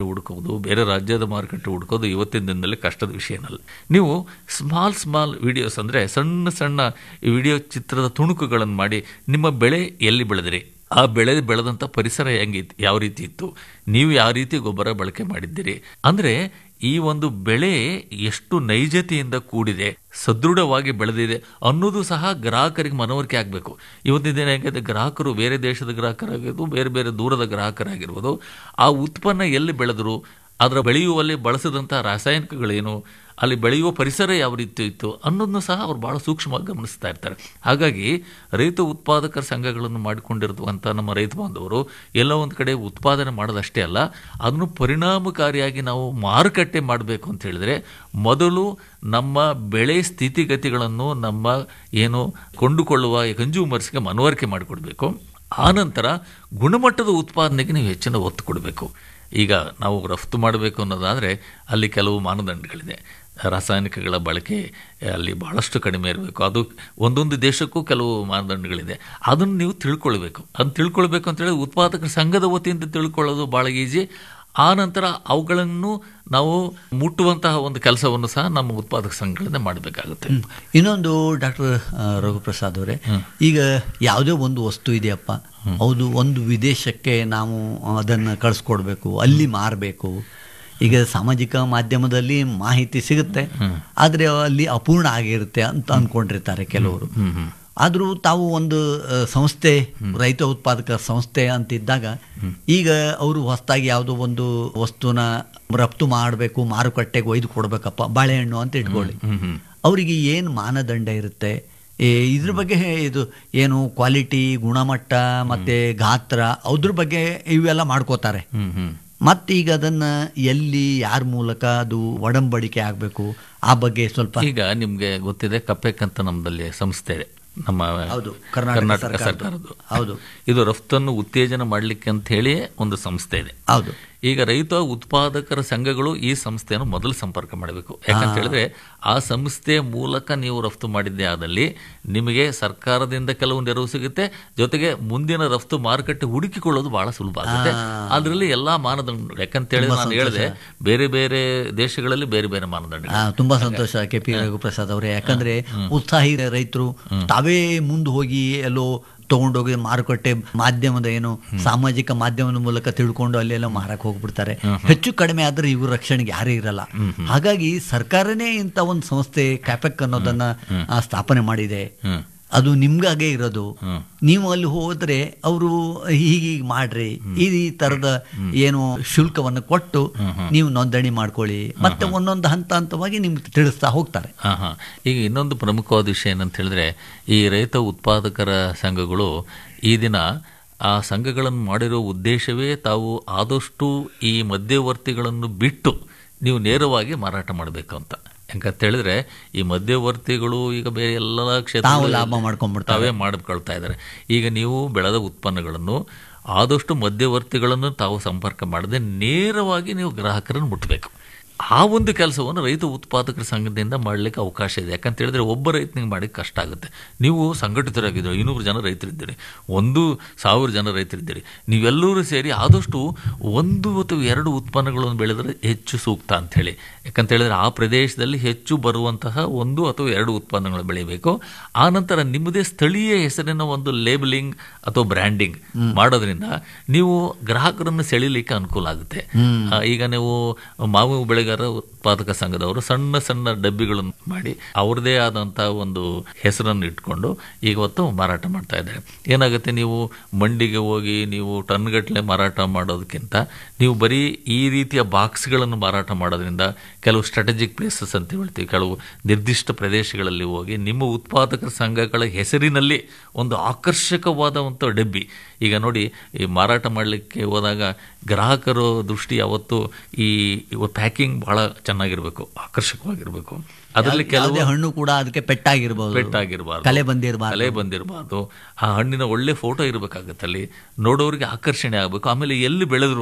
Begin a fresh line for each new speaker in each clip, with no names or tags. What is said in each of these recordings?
ಹುಡುಕೋದು ಬೇರೆ ರಾಜ್ಯದ ಮಾರುಕಟ್ಟೆ ಹುಡುಕೋದು ಇವತ್ತಿನ ದಿನದಲ್ಲಿ ಕಷ್ಟದ ವಿಷಯನಲ್ಲ ನೀವು ಸ್ಮಾಲ್ ಸ್ಮಾಲ್ ವಿಡಿಯೋಸ್ ಅಂದರೆ ಸಣ್ಣ ಸಣ್ಣ ವಿಡಿಯೋ ಚಿತ್ರದ ತುಣುಕುಗಳನ್ನು ಮಾಡಿ ನಿಮ್ಮ ಬೆಳೆ ಎಲ್ಲಿ ಬೆಳೆದ್ರಿ ಆ ಬೆಳೆ ಬೆಳೆದಂಥ ಪರಿಸರ ಹೆಂಗಿತ್ತು ಯಾವ ರೀತಿ ಇತ್ತು ನೀವು ಯಾವ ರೀತಿ ಗೊಬ್ಬರ ಬಳಕೆ ಮಾಡಿದ್ದೀರಿ ಅಂದರೆ ಈ ಒಂದು ಬೆಳೆ ಎಷ್ಟು ನೈಜತೆಯಿಂದ ಕೂಡಿದೆ ಸದೃಢವಾಗಿ ಬೆಳೆದಿದೆ ಅನ್ನೋದು ಸಹ ಗ್ರಾಹಕರಿಗೆ ಮನವರಿಕೆ ಆಗಬೇಕು ಇವತ್ತಿನ ದಿನ ಹೆಂಗಿದೆ ಗ್ರಾಹಕರು ಬೇರೆ ದೇಶದ ಗ್ರಾಹಕರಾಗಿರ್ಬೋದು ಬೇರೆ ಬೇರೆ ದೂರದ ಗ್ರಾಹಕರಾಗಿರ್ಬೋದು ಆ ಉತ್ಪನ್ನ ಎಲ್ಲಿ ಬೆಳೆದರು ಅದರ ಬೆಳೆಯುವಲ್ಲಿ ಬಳಸಿದಂಥ ರಾಸಾಯನಿಕಗಳೇನು ಅಲ್ಲಿ ಬೆಳೆಯುವ ಪರಿಸರ ಯಾವ ರೀತಿ ಇತ್ತು ಅನ್ನೋದನ್ನು ಸಹ ಅವ್ರು ಭಾಳ ಸೂಕ್ಷ್ಮವಾಗಿ ಗಮನಿಸ್ತಾ ಇರ್ತಾರೆ ಹಾಗಾಗಿ ರೈತ ಉತ್ಪಾದಕರ ಸಂಘಗಳನ್ನು ಮಾಡಿಕೊಂಡಿರುವಂಥ ನಮ್ಮ ರೈತ ಬಾಂಧವರು ಎಲ್ಲೋ ಒಂದು ಕಡೆ ಉತ್ಪಾದನೆ ಮಾಡೋದಷ್ಟೇ ಅಲ್ಲ ಅದನ್ನು ಪರಿಣಾಮಕಾರಿಯಾಗಿ ನಾವು ಮಾರುಕಟ್ಟೆ ಮಾಡಬೇಕು ಅಂತ ಹೇಳಿದ್ರೆ ಮೊದಲು ನಮ್ಮ ಬೆಳೆ ಸ್ಥಿತಿಗತಿಗಳನ್ನು ನಮ್ಮ ಏನು ಕೊಂಡುಕೊಳ್ಳುವ ಕನ್ಸ್ಯೂಮರ್ಸ್ಗೆ ಮನವರಿಕೆ ಮಾಡಿಕೊಡ್ಬೇಕು ಆನಂತರ ಗುಣಮಟ್ಟದ ಉತ್ಪಾದನೆಗೆ ನೀವು ಹೆಚ್ಚಿನ ಒತ್ತು ಕೊಡಬೇಕು ಈಗ ನಾವು ರಫ್ತು ಮಾಡಬೇಕು ಅನ್ನೋದಾದರೆ ಅಲ್ಲಿ ಕೆಲವು ಮಾನದಂಡಗಳಿದೆ ರಾಸಾಯನಿಕಗಳ ಬಳಕೆ ಅಲ್ಲಿ ಬಹಳಷ್ಟು ಕಡಿಮೆ ಇರಬೇಕು ಅದು ಒಂದೊಂದು ದೇಶಕ್ಕೂ ಕೆಲವು ಮಾನದಂಡಗಳಿದೆ ಅದನ್ನು ನೀವು ತಿಳ್ಕೊಳ್ಬೇಕು ಅದನ್ನು ತಿಳ್ಕೊಳ್ಬೇಕು ಅಂತೇಳಿ ಉತ್ಪಾದಕರ ಸಂಘದ ವತಿಯಿಂದ ತಿಳ್ಕೊಳ್ಳೋದು ಭಾಳ ಈಜಿ ಆ ನಂತರ ಅವುಗಳನ್ನು ನಾವು ಮುಟ್ಟುವಂತಹ ಒಂದು ಕೆಲಸವನ್ನು ಸಹ ನಮ್ಮ ಉತ್ಪಾದಕ ಸಂಘಗಳಿಂದ ಮಾಡಬೇಕಾಗುತ್ತೆ
ಇನ್ನೊಂದು ಡಾಕ್ಟರ್ ರಘುಪ್ರಸಾದ್ ಅವರೇ ಈಗ ಯಾವುದೇ ಒಂದು ವಸ್ತು ಇದೆಯಪ್ಪ ಹೌದು ಒಂದು ವಿದೇಶಕ್ಕೆ ನಾವು ಅದನ್ನು ಕಳಿಸ್ಕೊಡ್ಬೇಕು ಅಲ್ಲಿ ಮಾರಬೇಕು ಈಗ ಸಾಮಾಜಿಕ ಮಾಧ್ಯಮದಲ್ಲಿ ಮಾಹಿತಿ ಸಿಗುತ್ತೆ ಆದರೆ ಅಲ್ಲಿ ಅಪೂರ್ಣ ಆಗಿರುತ್ತೆ ಅಂತ ಅಂದ್ಕೊಂಡಿರ್ತಾರೆ ಕೆಲವರು ಆದರೂ ತಾವು ಒಂದು ಆ, ಸಂಸ್ಥೆ ರೈತ ಉತ್ಪಾದಕ ಸಂಸ್ಥೆ ಅಂತಿದ್ದಾಗ ಈಗ ಅವರು ಹೊಸದಾಗಿ ಯಾವುದೋ ಒಂದು ವಸ್ತುನ ರಫ್ತು ಮಾಡಬೇಕು ಮಾರುಕಟ್ಟೆಗೆ ಒಯ್ದು ಕೊಡ್ಬೇಕಪ್ಪ ಬಾಳೆಹಣ್ಣು ಅಂತ ಇಟ್ಕೊಳ್ಳಿ ಅವರಿಗೆ ಏನು ಮಾನದಂಡ ಇರುತ್ತೆ ಏ, ಇದ್ರ ಬಗ್ಗೆ ಇದು ಏನು ಕ್ವಾಲಿಟಿ ಗುಣಮಟ್ಟ ಮತ್ತೆ ಗಾತ್ರ ಅದ್ರ ಬಗ್ಗೆ ಇವೆಲ್ಲ ಮಾಡ್ಕೋತಾರೆ
ಹ್ಮ್ ಹ್ಮ್
ಮತ್ತೀಗ ಅದನ್ನ ಎಲ್ಲಿ ಯಾರ ಮೂಲಕ ಅದು ಒಡಂಬಡಿಕೆ ಆಗಬೇಕು ಆ ಬಗ್ಗೆ ಸ್ವಲ್ಪ
ಈಗ ನಿಮ್ಗೆ ಗೊತ್ತಿದೆ ಕಪೆಕ್ ಅಂತ ನಮ್ಮದಲ್ಲಿ ಸಂಸ್ಥೆ ಇದೆ ನಮ್ಮ
ಹೌದು, ಕರ್ನಾಟಕ
ಕರ್ನಾಟಕ
ಸರ್ಕಾರದ್ದು.
ಸರ್ಕಾರದ್ದು
ಹೌದು.
ಇದು ರಫ್ತನ್ನು ಉತ್ತೇಜನ ಮಾಡಲಿಕ್ಕೆ ಅಂತ ಹೇಳಿ ಒಂದು ಸಂಸ್ಥೆ ಇದೆ
ಹೌದು
ಈಗ ರೈತ ಉತ್ಪಾದಕರ ಸಂಘಗಳು ಈ ಸಂಸ್ಥೆಯನ್ನು ಮೊದಲು ಸಂಪರ್ಕ ಮಾಡಬೇಕು ಯಾಕಂತ ಹೇಳಿದ್ರೆ ಆ ಸಂಸ್ಥೆಯ ಮೂಲಕ ನೀವು ರಫ್ತು ಮಾಡಿದ್ದೇ ಆದಲ್ಲಿ ನಿಮಗೆ ಸರ್ಕಾರದಿಂದ ಕೆಲವು ನೆರವು ಸಿಗುತ್ತೆ ಜೊತೆಗೆ ಮುಂದಿನ ರಫ್ತು ಮಾರುಕಟ್ಟೆ ಹುಡುಕಿಕೊಳ್ಳೋದು ಬಹಳ ಸುಲಭ ಆಗುತ್ತೆ ಅದರಲ್ಲಿ ಎಲ್ಲಾ ಮಾನದಂಡ ಯಾಕಂತ ಹೇಳಿದ್ರೆ ನಾನು ಹೇಳಿದೆ ಬೇರೆ ಬೇರೆ ದೇಶಗಳಲ್ಲಿ ಬೇರೆ ಬೇರೆ ಮಾನದಂಡ
ಆ, ತುಂಬಾ ಸಂತೋಷ ಕೆ ಪಿ ರಘುಪ್ರಸಾದ್ ಅವರೇ ಯಾಕಂದ್ರೆ ಉತ್ಸಾಹಿ ರೈತರು ತಾವೇ ಮುಂದೆ ಹೋಗಿ ಎಲ್ಲೋ ತಗೊಂಡೋಗಿ ಮಾರುಕಟ್ಟೆ ಮಾಧ್ಯಮದ ಏನು ಸಾಮಾಜಿಕ ಮಾಧ್ಯಮದ ಮೂಲಕ ತಿಳ್ಕೊಂಡು ಅಲ್ಲೆಲ್ಲ ಮಾರಕ್ ಹೋಗ್ಬಿಡ್ತಾರೆ ಹೆಚ್ಚು ಕಡಿಮೆ ಆದ್ರೆ ಇವ್ರ ರಕ್ಷಣೆಗೆ ಯಾರೇ ಇರಲ್ಲ ಹಾಗಾಗಿ ಸರ್ಕಾರನೇ ಇಂಥ ಒಂದು ಸಂಸ್ಥೆ ಕ್ಯಾಪೆಕ್ ಅನ್ನೋದನ್ನ ಆ, ಸ್ಥಾಪನೆ ಮಾಡಿದೆ
ಹ್ಮ್
ಅದು ನಿಮ್ಗಾಗೆ ಇರೋದು ನೀವು ಅಲ್ಲಿ ಹೋದ್ರೆ ಅವರು ಹೀಗೆ ಮಾಡ್ರಿ ಈ ತರದ ಏನು ಶುಲ್ಕವನ್ನು ಕೊಟ್ಟು ನೀವು ನೋಂದಣಿ ಮಾಡ್ಕೊಳ್ಳಿ ಮತ್ತೆ ಒಂದೊಂದು ಹಂತ ಹಂತವಾಗಿ ನಿಮ್ಗೆ ತಿಳಿಸ್ತಾ ಹೋಗ್ತಾರೆ
ಹಾ ಹಾ ಈಗ ಇನ್ನೊಂದು ಪ್ರಮುಖವಾದ ವಿಷಯ ಏನಂತ ಹೇಳಿದ್ರೆ ಈ ರೈತ ಉತ್ಪಾದಕರ ಸಂಘಗಳು ಈ ದಿನ ಆ ಸಂಘಗಳನ್ನು ಮಾಡಿರೋ ಉದ್ದೇಶವೇ ತಾವು ಆದಷ್ಟು ಈ ಮಧ್ಯವರ್ತಿಗಳನ್ನು ಬಿಟ್ಟು ನೀವು ನೇರವಾಗಿ ಮಾರಾಟ ಮಾಡಬೇಕು ಅಂತ ಯಾಕಂತ ಹೇಳಿದ್ರೆ ಈ ಮಧ್ಯವರ್ತಿಗಳು ಈಗ ಬೇರೆ ಎಲ್ಲ ಕ್ಷೇತ್ರ
ತಾವು ಲಾಭ ಮಾಡ್ಕೊಂಡ್ಬಿಡ್ತಾರೆ
ತಾವೇ ಮಾಡಿಕೊಳ್ತಾ ಇದ್ದಾರೆ ಈಗ ನೀವು ಬೆಳೆದ ಉತ್ಪನ್ನಗಳನ್ನು ಆದಷ್ಟು ಮಧ್ಯವರ್ತಿಗಳನ್ನು ತಾವು ಸಂಪರ್ಕ ಮಾಡದೆ ನೇರವಾಗಿ ನೀವು ಗ್ರಾಹಕರನ್ನು ಮುಟ್ಟಬೇಕು ಆ ಒಂದು ಕೆಲಸವನ್ನು ರೈತ ಉತ್ಪಾದಕರ ಸಂಘದಿಂದ ಮಾಡಲಿಕ್ಕೆ ಅವಕಾಶ ಇದೆ ಯಾಕಂತ ಹೇಳಿದ್ರೆ ಒಬ್ಬ ರೈತನಿಗೆ ಮಾಡಿ ಕಷ್ಟ ಆಗುತ್ತೆ ನೀವು ಸಂಘಟಿತರಾಗಿದ್ದೀರಿ ಐನೂರು ಜನ ರೈತರಿದ್ದೀರಿ ಒಂದು ಸಾವಿರ ಜನ ರೈತರಿದ್ದೀರಿ ನೀವೆಲ್ಲರೂ ಸೇರಿ ಆದಷ್ಟು ಒಂದು ಅಥವಾ ಎರಡು ಉತ್ಪನ್ನಗಳನ್ನು ಬೆಳೆದರೆ ಹೆಚ್ಚು ಸೂಕ್ತ ಅಂತ ಹೇಳಿ ಯಾಕಂತ ಹೇಳಿದ್ರೆ ಆ ಪ್ರದೇಶದಲ್ಲಿ ಹೆಚ್ಚು ಬರುವಂತಹ ಒಂದು ಅಥವಾ ಎರಡು ಉತ್ಪನ್ನಗಳು ಬೆಳಿಬೇಕು ಆ ನಂತರ ನಿಮ್ಮದೇ ಸ್ಥಳೀಯ ಹೆಸರಿನ ಒಂದು ಲೇಬಲಿಂಗ್ ಅಥವಾ ಬ್ರ್ಯಾಂಡಿಂಗ್ ಮಾಡೋದ್ರಿಂದ ನೀವು ಗ್ರಾಹಕರನ್ನು ಸೆಳಿಲಿಕ್ಕೆ ಅನುಕೂಲ ಆಗುತ್ತೆ ಆ, ಈಗ ನೀವು ಮಾವು ಬೆಳೆಗಾರ ಉತ್ಪಾದಕ ಸಂಘದವರು ಸಣ್ಣ ಸಣ್ಣ ಡಬ್ಬಿಗಳನ್ನು ಮಾಡಿ ಅವ್ರದೇ ಆದಂತಹ ಒಂದು ಹೆಸರನ್ನು ಇಟ್ಕೊಂಡು ಈಗ ಹೊತ್ತು ಮಾರಾಟ ಮಾಡ್ತಾ ಇದ್ದಾರೆ ಏನಾಗುತ್ತೆ ನೀವು ಮಂಡಿಗೆ ಹೋಗಿ ನೀವು ಟನ್ಗಟ್ಟಲೆ ಮಾರಾಟ ಮಾಡೋದಕ್ಕಿಂತ ನೀವು ಬರೀ ಈ ರೀತಿಯ ಬಾಕ್ಸ್ಗಳನ್ನು ಮಾರಾಟ ಮಾಡೋದ್ರಿಂದ ಕೆಲವು ಸ್ಟ್ರಾಟಜಿಕ್ ಪ್ಲೇಸಸ್ ಅಂತ ಹೇಳ್ತೀವಿ ಕೆಲವು ನಿರ್ದಿಷ್ಟ ಪ್ರದೇಶಗಳಲ್ಲಿ ಹೋಗಿ ನಿಮ್ಮ ಉತ್ಪಾದಕರ ಸಂಘಗಳ ಹೆಸರಿನಲ್ಲಿ ಒಂದು ಆಕರ್ಷಕವಾದ ಒಂದು ಡಬ್ಬಿ ಈಗ ನೋಡಿ ಈ ಮಾರಾಟ ಮಾಡಲಿಕ್ಕೆ ಹೋದಾಗ ಗ್ರಾಹಕರ ದೃಷ್ಟಿ ಯಾವತ್ತು ಈ ಪ್ಯಾಕಿಂಗ್ ಬಹಳ ಚೆನ್ನಾಗಿರ್ಬೇಕು ಆಕರ್ಷಕವಾಗಿರ್ಬೇಕು ಅದರಲ್ಲಿ ಕೆಲವು
ಯಾವುದೇ ಹಣ್ಣು ಕೂಡ ಅದಕ್ಕೆ ಪೆಟ್ಟಾಗಿರ್ಬೋದು
ಪೆಟ್ಟಾಗಿರಬಾರ್ದು
ಕಲೆ ಬಂದಿರಬಾರ್ದು
ಕಲೆ ಬಂದಿರಬಾರ್ದು ಆ ಹಣ್ಣಿನ ಒಳ್ಳೆ ಫೋಟೋ ಇರಬೇಕಾಗತ್ತೆ ಅಲ್ಲಿ ನೋಡೋರಿಗೆ ಆಕರ್ಷಣೆ ಆಗಬೇಕು ಆಮೇಲೆ ಎಲ್ಲಿ ಬೆಳೆದ್ರು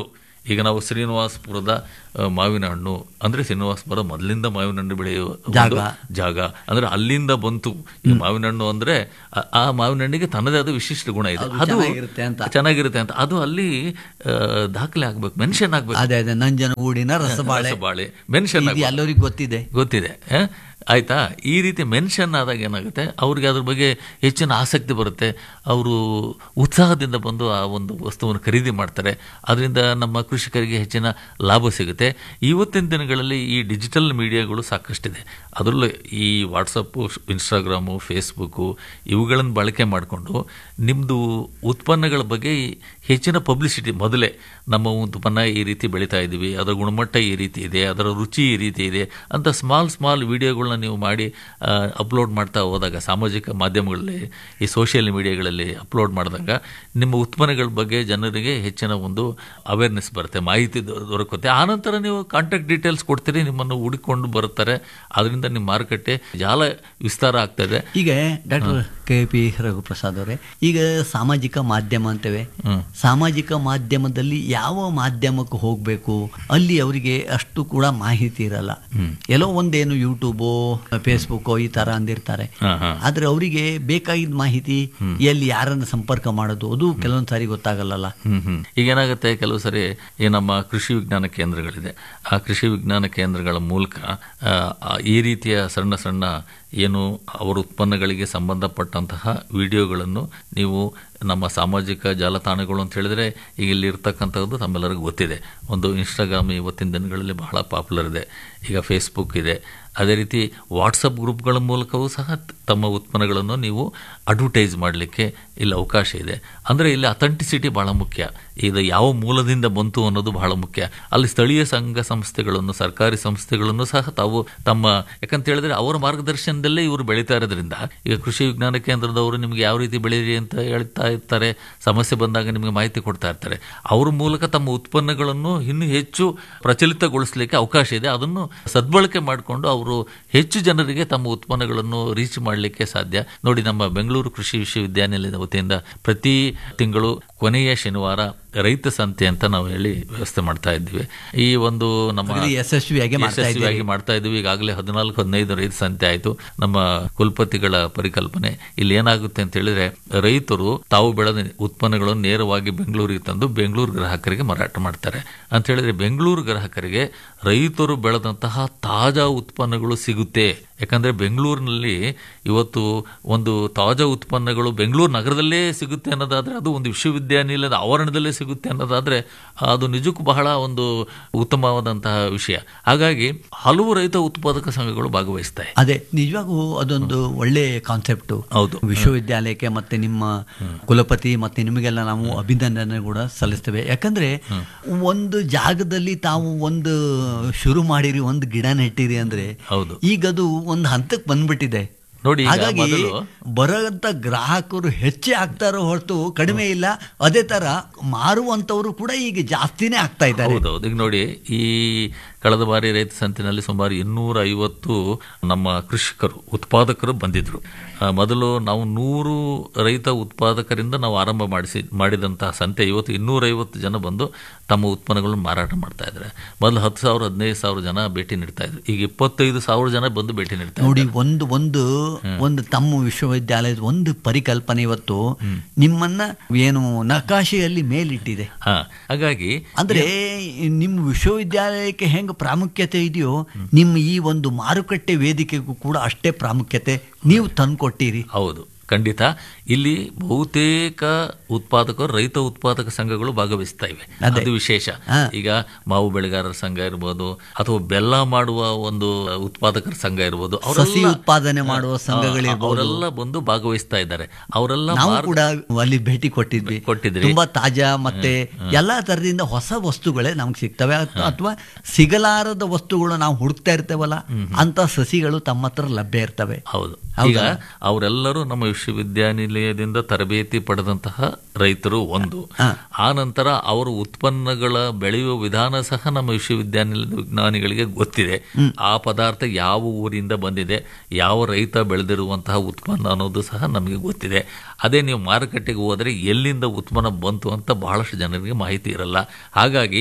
ಈಗ ನಾವು ಶ್ರೀನಿವಾಸಪುರದ ಆ, ಮಾವಿನ ಹಣ್ಣು ಅಂದ್ರೆ ಶ್ರೀನಿವಾಸಪುರ ಮೊದಲಿಂದ ಮಾವಿನ ಹಣ್ಣು ಬೆಳೆಯುವ ಒಂದು
ಜಾಗ.
ಜಾಗ ಅಂದ್ರೆ ಅಲ್ಲಿಂದ ಬಂತು ಈ ಮಾವಿನ ಹಣ್ಣು ಅಂದ್ರೆ ಆ- ಆ ಮಾವಿನ ಹಣ್ಣಿಗೆ ತನ್ನದೇ ಆದ ವಿಶಿಷ್ಟ ಗುಣ ಇದೆ
ಅದು
ಅದು
ಚೆನ್ನಾಗಿರುತ್ತೆ ಅಂತ.
ಚೆನ್ನಾಗಿರುತ್ತೆ ಅಂತ ಅದು ಅಲ್ಲಿ ಆ, ದಾಖಲೆ ಆಗ್ಬೇಕು ಮೆನ್ಷನ್ ಆಗ್ಬೇಕು
ಅದೇ ಅದೇ ನಂಜನಗೂಡಿನ ರಸಬಾಳೆ
ಬಾಳೆ ಮೆನ್ಷನ್
ಇದು ಎಲ್ಲರಿಗೂ ಗೊತ್ತಿದೆ
ಗೊತ್ತಿದೆ ಆ? ಆಯ್ತಾ ಈ ರೀತಿ ಮೆನ್ಷನ್ ಆದಾಗ ಏನಾಗುತ್ತೆ ಅವ್ರಿಗೆ ಅದ್ರ ಬಗ್ಗೆ ಹೆಚ್ಚಿನ ಆಸಕ್ತಿ ಬರುತ್ತೆ ಅವರು ಉತ್ಸಾಹದಿಂದ ಬಂದು ಆ ಒಂದು ವಸ್ತುವನ್ನು ಖರೀದಿ ಮಾಡ್ತಾರೆ ಅದರಿಂದ ನಮ್ಮ ಕೃಷಿಕರಿಗೆ ಹೆಚ್ಚಿನ ಲಾಭ ಸಿಗುತ್ತೆ ಇವತ್ತಿನ ದಿನಗಳಲ್ಲಿ ಈ ಡಿಜಿಟಲ್ ಮೀಡಿಯಾಗಳು ಸಾಕಷ್ಟಿದೆ ಅದರಲ್ಲೂ ಈ ವಾಟ್ಸಪ್ಪು ಇನ್ಸ್ಟಾಗ್ರಾಮು ಫೇಸ್ಬುಕ್ಕು ಇವುಗಳನ್ನು ಬಳಕೆ ಮಾಡಿಕೊಂಡು ನಿಮ್ಮದು ಉತ್ಪನ್ನಗಳ ಬಗ್ಗೆ ಹೆಚ್ಚಿನ ಪಬ್ಲಿಸಿಟಿ ಮೊದಲೇ ನಮ್ಮ ಉತ್ಪನ್ನ ಈ ರೀತಿ ಬೆಳೀತಾ ಇದ್ದೀವಿ ಅದರ ಗುಣಮಟ್ಟ ಈ ರೀತಿ ಇದೆ ಅದರ ರುಚಿ ಈ ರೀತಿ ಇದೆ ಅಂತ ಸ್ಮಾಲ್ ಸ್ಮಾಲ್ ವಿಡಿಯೋಗಳನ್ನ ನೀವು ಮಾಡಿ ಅಪ್ಲೋಡ್ ಮಾಡ್ತಾ ಹೋದಾಗ ಸಾಮಾಜಿಕ ಮಾಧ್ಯಮಗಳಲ್ಲಿ ಈ ಸೋಷಿಯಲ್ ಮೀಡಿಯಾಗಳಲ್ಲಿ ಅಪ್ಲೋಡ್ ಮಾಡಿದಾಗ ನಿಮ್ಮ ಉತ್ಪನ್ನಗಳ ಬಗ್ಗೆ ಜನರಿಗೆ ಹೆಚ್ಚಿನ ಒಂದು ಅವೇರ್ನೆಸ್ ಬರುತ್ತೆ ಮಾಹಿತಿ ದೊ- ದೊರಕುತ್ತೆ ಆನಂತರ ನೀವು ಕಾಂಟ್ಯಾಕ್ಟ್ ಡೀಟೇಲ್ಸ್ ಕೊಡ್ತೀರಿ ನಿಮ್ಮನ್ನು ಹುಡುಕೊಂಡು ಬರುತ್ತಾರೆ ಅದರಿಂದ ನಿಮ್ಮ ಮಾರುಕಟ್ಟೆ ಜಾಲ ವಿಸ್ತಾರ ಆಗ್ತದೆ
ಈಗ ಡಾಕ್ಟರ್ ಕೆ ಪಿ ರಘುಪ್ರಸಾದ್ ಅವರೇ ಈಗ ಸಾಮಾಜಿಕ ಮಾಧ್ಯಮ ಅಂತೇವೆ
ಹ್ಮ್.
ಸಾಮಾಜಿಕ ಮಾಧ್ಯಮದಲ್ಲಿ ಯಾವ ಮಾಧ್ಯಮಕ್ಕೆ ಹೋಗಬೇಕು ಅಲ್ಲಿ ಅವರಿಗೆ ಅಷ್ಟು ಕೂಡ ಮಾಹಿತಿ ಇರಲ್ಲ ಎಲ್ಲೋ ಒಂದೇನು ಯೂಟ್ಯೂಬೋ ಫೇಸ್ಬುಕ್ಕೋ ಈ ತರ ಅಂದಿರ್ತಾರೆ
ಹಾಂ ಹಾಂ
ಆದ್ರೆ ಅವರಿಗೆ ಬೇಕಾಗಿದ್ದ ಮಾಹಿತಿ ಎಲ್ಲಿ ಯಾರನ್ನ ಸಂಪರ್ಕ ಮಾಡೋದು ಅದು ಕೆಲವೊಂದು ಸಾರಿ ಗೊತ್ತಾಗಲ್ಲಲ್ಲ
ಹ್ಮ್ ಹ್ಮ್ ಈಗ ಏನಾಗುತ್ತೆ ಕೆಲವು ಸರಿ ಈ ನಮ್ಮ ಕೃಷಿ ವಿಜ್ಞಾನ ಕೇಂದ್ರಗಳಿದೆ ಆ ಕೃಷಿ ವಿಜ್ಞಾನ ಕೇಂದ್ರಗಳ ಮೂಲಕ ಆ, ಆ, ಈ ರೀತಿಯ ಸಣ್ಣ ಸಣ್ಣ ಏನು ಅವರ ಉತ್ಪನ್ನಗಳಿಗೆ ಸಂಬಂಧಪಟ್ಟಂತಹ ವಿಡಿಯೋಗಳನ್ನು ನೀವು ನಮ್ಮ ಸಾಮಾಜಿಕ ಜಾಲತಾಣಗಳು ಅಂತ ಹೇಳಿದ್ರೆ ಈಗ ಇಲ್ಲಿ ಇರ್ತಕ್ಕಂಥದ್ದು ತಮ್ಮೆಲ್ಲರಿಗೂ ಗೊತ್ತಿದೆ ಒಂದು ಇನ್ಸ್ಟಾಗ್ರಾಮ್ ಇವತ್ತಿನ ದಿನಗಳಲ್ಲಿ ಬಹಳ ಪಾಪ್ಯುಲರ್ ಇದೆ ಈಗ ಫೇಸ್ಬುಕ್ ಇದೆ ಅದೇ ರೀತಿ ವಾಟ್ಸಪ್ ಗ್ರೂಪ್ಗಳ ಮೂಲಕವೂ ಸಹ ತ- ತಮ್ಮ ಉತ್ಪನ್ನಗಳನ್ನು ನೀವು ಅಡ್ವರ್ಟೈಸ್ ಮಾಡಲಿಕ್ಕೆ ಇಲ್ಲಿ ಅವಕಾಶ ಇದೆ ಅಂದರೆ ಇಲ್ಲಿ ಅಥೆಂಟಿಸಿಟಿ ಬಹಳ ಮುಖ್ಯ ಇದು ಯಾವ ಮೂಲದಿಂದ ಬಂತು ಅನ್ನೋದು ಬಹಳ ಮುಖ್ಯ ಅಲ್ಲಿ ಸ್ಥಳೀಯ ಸಂಘ ಸಂಸ್ಥೆಗಳನ್ನು ಸರ್ಕಾರಿ ಸಂಸ್ಥೆಗಳನ್ನು ಸಹ ತಾವು ತಮ್ಮ ಯಾಕಂತ ಹೇಳಿದ್ರೆ ಅವರ ಮಾರ್ಗದರ್ಶನದಲ್ಲೇ ಇವರು ಬೆಳೀತಾ ಇರೋದ್ರಿಂದ ಈಗ ಕೃಷಿ ವಿಜ್ಞಾನ ಕೇಂದ್ರದವರು ನಿಮಗೆ ಯಾವ ರೀತಿ ಬೆಳೀರಿ ಅಂತ ಹೇಳ್ತಾ ಇರ್ತಾರೆ ಸಮಸ್ಯೆ ಬಂದಾಗ ನಿಮಗೆ ಮಾಹಿತಿ ಕೊಡ್ತಾ ಇರ್ತಾರೆ ಅವ್ರ ಮೂಲಕ ತಮ್ಮ ಉತ್ಪನ್ನಗಳನ್ನು ಇನ್ನೂ ಹೆಚ್ಚು ಪ್ರಚಲಿತಗೊಳಿಸಲಿಕ್ಕೆ ಅವಕಾಶ ಇದೆ ಅದನ್ನು ಸದ್ಬಳಕೆ ಮಾಡಿಕೊಂಡು ಅವರು ಹೆಚ್ಚು ಜನರಿಗೆ ತಮ್ಮ ಉತ್ಪನ್ನಗಳನ್ನು ರೀಚ್ ಮಾಡಲಿಕ್ಕೆ ಸಾಧ್ಯ ನೋಡಿ ನಮ್ಮ ಬೆಂಗಳೂರು ಕೃಷಿ ವಿಶ್ವವಿದ್ಯಾನಿಲಯದ ವತಿಯಿಂದ ಪ್ರತಿ ತಿಂಗಳು ಕೊನೆಯ ಶನಿವಾರ ರೈತ ಸಂತೆ ಅಂತ ನಾವು ಹೇಳಿ ವ್ಯವಸ್ಥೆ ಮಾಡ್ತಾ ಇದ್ದೀವಿ ಈ ಒಂದು ನಮ್ಮ
ಅಗದಿ ಯಶಸ್ವಿಯಾಗಿ ಮಾಡ್ತಾ ಇದ್ದೀರಿ.
ಯಶಸ್ವಿಯಾಗಿ ಮಾಡ್ತಾ ಇದ್ದೀವಿ ಈಗಾಗಲೇ ಹದಿನಾಲ್ಕು ಹದಿನೈದು ರೈತ ಸಂತೆ ಆಯಿತು ನಮ್ಮ ಕುಲಪತಿಗಳ ಪರಿಕಲ್ಪನೆ ಇಲ್ಲಿ ಏನಾಗುತ್ತೆ ಅಂತ ಹೇಳಿದ್ರೆ ರೈತರು ತಾವು ಬೆಳೆದ ಉತ್ಪನ್ನಗಳನ್ನು ನೇರವಾಗಿ ಬೆಂಗಳೂರಿಗೆ ತಂದು ಬೆಂಗಳೂರು ಗ್ರಾಹಕರಿಗೆ ಮಾರಾಟ ಮಾಡ್ತಾರೆ ಅಂತ ಹೇಳಿದ್ರೆ ಬೆಂಗಳೂರು ಗ್ರಾಹಕರಿಗೆ ರೈತರು ಬೆಳೆದಂತಹ ತಾಜಾ ಉತ್ಪನ್ನಗಳು ಸಿಗುತ್ತೆ ಯಾಕಂದ್ರೆ ಬೆಂಗಳೂರಿನಲ್ಲಿ ಇವತ್ತು ಒಂದು ತಾಜಾ ಉತ್ಪನ್ನಗಳು ಬೆಂಗಳೂರು ನಗರದಲ್ಲೇ ಸಿಗುತ್ತೆ ಅನ್ನೋದಾದ್ರೆ ಅದು ಒಂದು ವಿಶ್ವವಿದ್ಯಾನಿಲಯದ ಆವರಣದಲ್ಲೇ ಸಿಗುತ್ತೆ ಅನ್ನೋದಾದ್ರೆ ಅದು ನಿಜಕ್ಕೂ ಬಹಳ ಒಂದು ಉತ್ತಮವಾದಂತಹ ವಿಷಯ ಹಾಗಾಗಿ ಹಲವು ರೈತ ಉತ್ಪಾದಕ ಸಂಘಗಳು ಭಾಗವಹಿಸ್ತಾ ಇದೆ
ಅದೇ ನಿಜವಾಗೂ ಅದೊಂದು ಒಳ್ಳೆ ಕಾನ್ಸೆಪ್ಟ್
ಹೌದು.
ವಿಶ್ವವಿದ್ಯಾಲಯಕ್ಕೆ ಮತ್ತೆ ನಿಮ್ಮ ಕುಲಪತಿ ಮತ್ತೆ ನಿಮಗೆಲ್ಲ ನಾವು ಅಭಿನಂದನೆ ಕೂಡ ಸಲ್ಲಿಸ್ತೇವೆ ಯಾಕಂದ್ರೆ ಒಂದು ಜಾಗದಲ್ಲಿ ತಾವು ಒಂದು ಶುರು ಮಾಡಿರಿ ಒಂದು ಗಿಡ ನೆಟ್ಟಿರಿ ಅಂದ್ರೆ
ಹೌದು
ಈಗ ಅದು ಒಂದು ಹಂತಕ್ಕೆ ಬಂದ್ಬಿಟ್ಟಿದೆ
ನೋಡಿ ಈಗ
ಹಾಗಾಗಿ
ಮೊದಲು
ಬರೋಂಥ ಗ್ರಾಹಕರು ಹೆಚ್ಚೇ ಆಗ್ತಾರೋ ಹೊರತು ಕಡಿಮೆ ಇಲ್ಲ ಅದೇ ತರ ಮಾರುವಂತವರು ಕೂಡ ಈಗ ಜಾಸ್ತಿನೇ ಆಗ್ತಾ ಇದ್ದಾರೆ
ಹೌದೌದು ಈಗ ನೋಡಿ ಈ ಕಳೆದ ಬಾರಿ ರೈತ ಸಂತಿನಲ್ಲಿ ಸುಮಾರು ಇನ್ನೂರ ಐವತ್ತು ನಮ್ಮ ಕೃಷಿಕರು ಉತ್ಪಾದಕರು ಬಂದಿದ್ರು ಆ, ಮೊದಲು ನಾವು ನೂರು ರೈತ ಉತ್ಪಾದಕರಿಂದ ನಾವು ಆರಂಭ ಮಾಡಿಸಿ ಮಾಡಿದಂತಹ ಸಂತೆ ಇವತ್ತು ಇನ್ನೂರೈವತ್ತು ಜನ ಬಂದು ತಮ್ಮ ಉತ್ಪನ್ನಗಳನ್ನು ಮಾರಾಟ ಮಾಡ್ತಾ ಇದ್ದಾರೆ ಮೊದಲು ಹತ್ತು ಸಾವಿರ ಹದಿನೈದು ಸಾವಿರ ಜನ ಭೇಟಿ ನೀಡ್ತಾ ಇದ್ರು ಈಗ ಇಪ್ಪತ್ತೈದು ಸಾವಿರ ಜನ ಬಂದು ಭೇಟಿ ನೀಡ್ತಾ ಇದ್ದಾರೆ
ನೋಡಿ ಒಂದು ಒಂದು ಒಂದು ತಮ್ಮ ವಿಶ್ವವಿದ್ಯಾಲಯದ ಒಂದು ಪರಿಕಲ್ಪನೆ ಇವತ್ತು ನಿಮ್ಮನ್ನ ಏನು ನಕಾಶೆಯಲ್ಲಿ ಮೇಲಿಟ್ಟಿದೆ
ಹಾ ಹಾಗಾಗಿ
ಅಂದ್ರೆ ನಿಮ್ಮ ವಿಶ್ವವಿದ್ಯಾಲಯಕ್ಕೆ ಹೆಂಗ ಪ್ರಾಮುಖ್ಯತೆ ಇದೆಯೋ ನಿಮ್ಮ ಈ ಒಂದು ಮಾರುಕಟ್ಟೆ ವೇದಿಕೆಗೂ ಕೂಡ ಅಷ್ಟೇ ಪ್ರಾಮುಖ್ಯತೆ ನೀವು ತಂದ್ಕೊಟ್ಟಿರಿ
ಹೌದು ಖಂಡಿತ ಇಲ್ಲಿ ಬಹುತೇಕ ಉತ್ಪಾದಕರು ರೈತ ಉತ್ಪಾದಕ ಸಂಘಗಳು ಭಾಗವಹಿಸ್ತಾ ಇವೆ
ಅದೇ.
ಅದು ವಿಶೇಷ
ಹಾ.
ಈಗ ಮಾವು ಬೆಳೆಗಾರರ ಸಂಘ ಇರ್ಬೋದು ಅಥವಾ ಬೆಲ್ಲ ಮಾಡುವ ಒಂದು ಉತ್ಪಾದಕರ ಸಂಘ ಇರ್ಬೋದು
ಸಸಿ ಉತ್ಪಾದನೆ ಮಾಡುವ ಸಂಘಗಳಿರ್ಬೋದು.
ಅವರೆಲ್ಲ ಬಂದು ಭಾಗವಹಿಸ್ತಾ ಇದ್ದಾರೆ ಅವರೆಲ್ಲ
ನಾವು
ಮಾರ್ಗ-
ಕೂಡ ಅಲ್ಲಿ ಭೇಟಿ ಕೊಟ್ಟಿದ್ವಿ
ಕೊಟ್ಟಿದ್ರಿ.
ತುಂಬಾ ತಾಜಾ ಮತ್ತೆ ಎಲ್ಲಾ ತರದಿಂದ ಹೊಸ ವಸ್ತುಗಳೇ ನಮ್ಗೆ ಸಿಗ್ತವೆ ಅಥವಾ ಸಿಗಲಾರದ ವಸ್ತುಗಳು ನಾವು ಹುಡುಕ್ತಾ ಇರ್ತೇವಲ್ಲ ಅಂತ ಸಸಿಗಳು ತಮ್ಮ ಹತ್ರ ಲಭ್ಯ ಇರ್ತವೆ
ಹೌದು
ಹೌದಾ?
ಈಗ ಅವರೆಲ್ಲರೂ ನಮ್ಮ ವಿಶ್ವವಿದ್ಯಾನಿಲಯದಿಂದ ತರಬೇತಿ ಪಡೆದಂತಹ ರೈತರು ಒಂದು
ಹಾ.
ಆ ನಂತರ ಅವರ ಉತ್ಪನ್ನಗಳ ಬೆಳೆಯುವ ವಿಧಾನ ಸಹ ನಮ್ಮ ವಿಶ್ವವಿದ್ಯಾನಿಲಯದ ವಿಜ್ಞಾನಿಗಳಿಗೆ ಗೊತ್ತಿದೆ ಆ ಪದಾರ್ಥ ಯಾವ ಊರಿಂದ ಬಂದಿದೆ ಯಾವ ರೈತ ಬೆಳೆದಿರುವಂತಹ ಉತ್ಪನ್ನ ಅನ್ನೋದು ಸಹ ನಮಗೆ ಗೊತ್ತಿದೆ ಅದೇ ನೀವು ಮಾರುಕಟ್ಟೆಗೆ ಹೋದರೆ ಎಲ್ಲಿಂದ ಉತ್ಪನ್ನ ಬಂತು ಅಂತ ಬಹಳಷ್ಟು ಜನರಿಗೆ ಮಾಹಿತಿ ಇರಲ್ಲ ಹಾಗಾಗಿ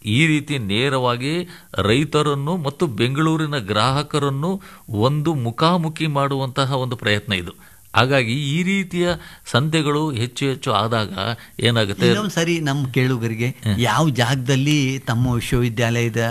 ಈ ರೀತಿ ನೇರವಾಗಿ ರೈತರನ್ನು ಮತ್ತು ಬೆಂಗಳೂರಿನ ಗ್ರಾಹಕರನ್ನು ಒಂದು ಮುಖಾಮುಖಿ ಮಾಡುವಂತಹ ಒಂದು ಪ್ರಯತ್ನ ಇದು ಹಾಗಾಗಿ ಈ ರೀತಿಯ ಸಂತೆಗಳು ಹೆಚ್ಚು ಹೆಚ್ಚು ಆದಾಗ ಏನಾಗುತ್ತೆ
ಇನ್ನೊಂದು ಸರಿ ನಮ್ಮ ಕೇಳುಗರಿಗೆ ಯಾವ ಜಾಗದಲ್ಲಿ ತಮ್ಮ ವಿಶ್ವವಿದ್ಯಾಲಯದ